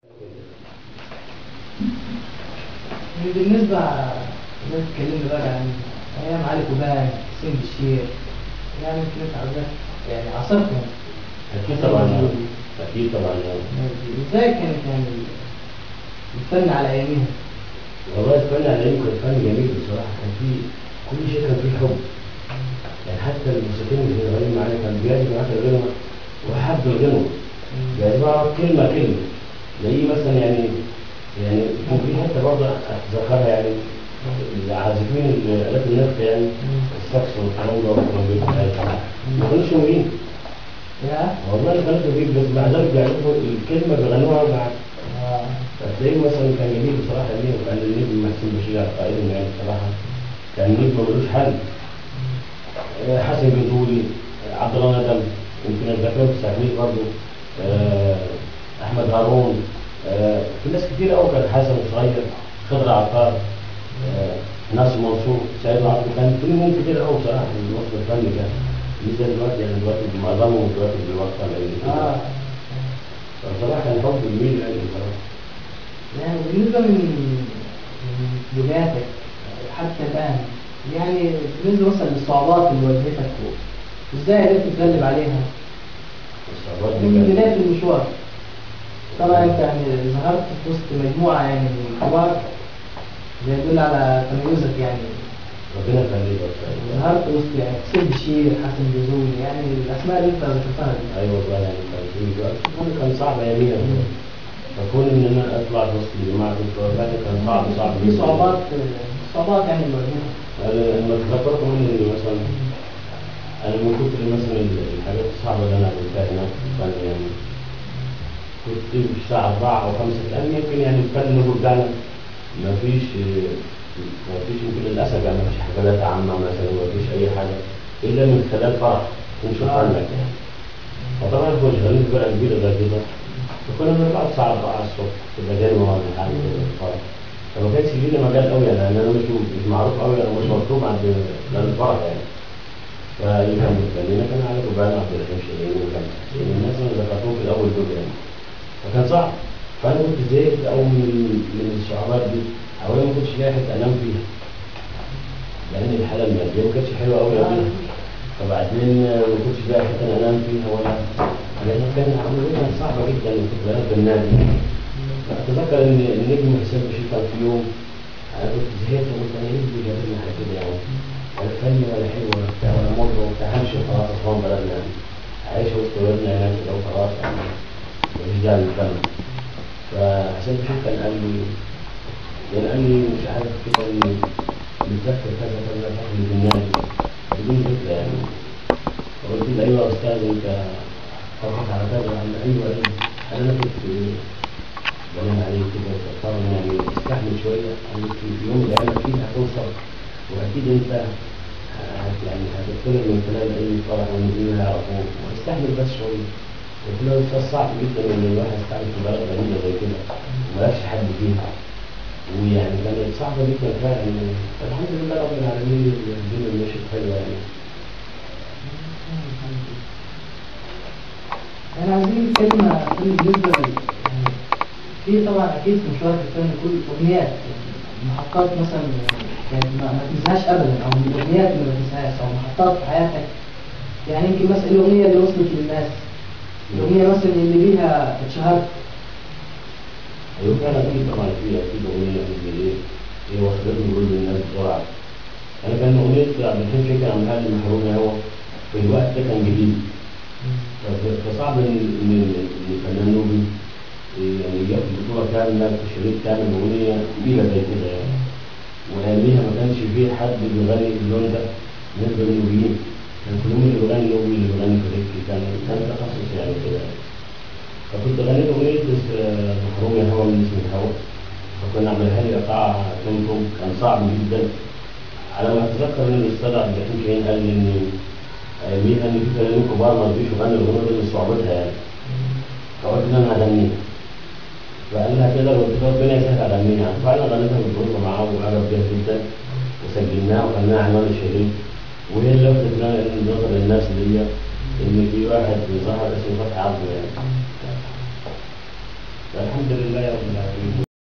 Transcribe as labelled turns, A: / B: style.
A: بالنسبة زي اتكلمنا بقى عن أيام علي كوبان حسين بشير يعني يمكن أنت عاوزة يعني عصرتهم
B: أكيد طبعا أكيد طبعا
A: إزاي كانت يعني الفن على أيامهم؟
B: والله الفن على أيامي كان فن جميل بصراحة كان في كل شيء كان فيه حب يعني حتى الموسيقيين اللي شغالين معانا كان بيعجب معاك الغنوة وحب الغنوة يعني بقى كلمة كلمة زي مثلا يعني يعني كان في حتة برضه أتذكرها يعني العازفين الآلات النفط يعني الساكس والكلام ده والترومبيت ما كانوش موجودين
A: يا
B: والله كانوا جميل بس مع ذلك بيعرفوا الكلمة بيغنوها مع
A: آه.
B: فتلاقيه مثلا كان جميل بصراحة ليه وكان النجم محسن بشير قائد يعني بصراحة كان نجم ملوش حل آه، حسن بن طولي آه، عبد الله ندم يمكن الذكريات التحميل برضه آه، أحمد هارون آه، في ناس كتير قوي كان حسن صغير خضر عطار آه، ناصر منصور سيد عبد كان في نجوم كتير قوي بصراحة في الوسط الفني كان مش زي دلوقتي يعني دلوقتي معظمهم دلوقتي دلوقتي على
A: آه.
B: فبصراحة كان حب جميل يعني بصراحة
A: يعني بالنسبة من من بداياتك حتى الآن يعني بالنسبة مثلا للصعوبات اللي واجهتك ازاي قدرت تتغلب عليها؟
B: الصعوبات دي
A: من
B: كانت-
A: بداية المشوار طبعا انت يعني ظهرت في وسط مجموعة يعني من الكبار ده يدل على تميزك يعني
B: ربنا يخليك يا أستاذ.
A: ظهرت وسط يعني حسين بشير حسن جزولي يعني الأسماء اللي انت ذكرتها دي
B: ايوه والله يعني كان في وقت كان- كان صعب اياميها فكون ان انا اطلع في وسط الجماعه دي فبعد كان صعب صعب
A: في
B: جداً.
A: صعوبات صعوبات يعني اللي واجهتك
B: انا لما تفكرت كمان ان مثلا انا من كتر مثلا الحاجات الصعبه اللي انا عملتها هناك في الفن يعني كنت في الساعه 4 او 5 يعني يمكن يعني الفن اللي بتاعنا ما فيش ما فيش يمكن للاسف يعني ما فيش حفلات عامه مثلا ما فيش اي حاجه الا من خلال فرح ونشوف فنك فطبعا كنا شغالين في فرقه كبيره زي كده فكنا بنطلع الساعه 4 الصبح في البدايه ولا حاجه كده الفرح فما كانش لينا مجال قوي يعني انا مش مش معروف قوي انا مش مطلوب عند عند الفرح يعني فاللي كان بيتكلمنا كان على كوبانا عبد الرحيم شيرين وكان يعني الناس اللي ذكرتهم في الاول دول يعني فكان صعب فانا كنت زهقت قوي من من الشعارات دي اولا ما كنتش لاقي حته انام فيها لان الحاله الماديه ما كانتش حلوه قوي قوي فبعدين ما كنتش لاقي حته انام فيها ولا لان كان عمليه كانت صعبه جدا كنت بنام في النادي اتذكر ان النجم حسين بشير كان في يوم انا كنت زهقت وقلت انا ايه اللي جاب لنا حاجه كده يعني ولا فن ولا حلو ولا بتاع ولا مر وبتاع همشي خلاص اسوان بلدنا يعني عايش وسط ولادنا هناك كده وخلاص يعني مفيش داعي للفن فحسين بشير كان قال لي يعني قال لي مش عارف كده اني بتذكر كذا كذا اهل النادي بدون ذكر يعني فقلت له ايوه يا استاذ انت فرحت على كذا قال لي ايوه ايوه انا كنت بنام عليك كده طبعا يعني استحمل شويه يعني في في يوم من الايام اكيد هتوصل واكيد انت هت يعني هتطلع من خلال اي فرح والمدينه يعرفوك واستحمل بس شويه قلت له ده صعب جدا ان الواحد يستعمل في بلد غريبه زي كده ومالكش حد فيها ويعني كانت صعبه جدا فعلا الحمد لله رب العالمين الدنيا مشيت حلوه يعني
A: يعني عايزين كلمة كل بالنسبة لل يعني في طبعا أكيد في مشوار الفن كل أغنيات يعني محطات مثلا يعني ما, ما تنساهاش أبدا أو من الأغنيات اللي ما تنساهاش أو محطات في حياتك يعني يمكن مثلا الأغنية اللي وصلت للناس الأغنية مثلا اللي بيها اتشهرت
B: ايوه فعلا اكيد طبعا في اكيد اغنيه في ايه هي وصلتني كل الناس بسرعه انا كان اغنيه عبد الحليم شكر عن هذا المحروم هو في الوقت ده كان جديد ف- فصعب ان ان إن الفنان نوبي يعني يجي في بطوله كامله في شريط كامل اغنيه كبيره زي كده يعني واياميها ما كانش فيه حد بيغني اللون ده بالنسبه للنوبيين كان كلهم اللي بيغني نوبي اللي بيغني فريقي كان كان تخصص يعني كده فكنت غنيت اغنيه آه، محروم يا هوا من اسم الهوا فكنا عملها لي ايقاع تمتم كان صعب جدا على ما اتذكر ان الاستاذ عبد الحليم شاهين قال لي ان اياميها ان في فنانين كبار ما رضيش يغنوا الاغنيه دي من صعوبتها يعني فقلت ان انا هغنيها فقال لها كده قلت له ربنا يسهل اغنيها يعني فعلا غنيتها بالغربه معاه وعجب بيها جدا وسجلناها وخلناها عنوان الشريط وهي اللي لفتت نظر الناس ليا ان في واحد ظهر اسمه فتحي عبده يعني فالحمد الحمد لله رب العالمين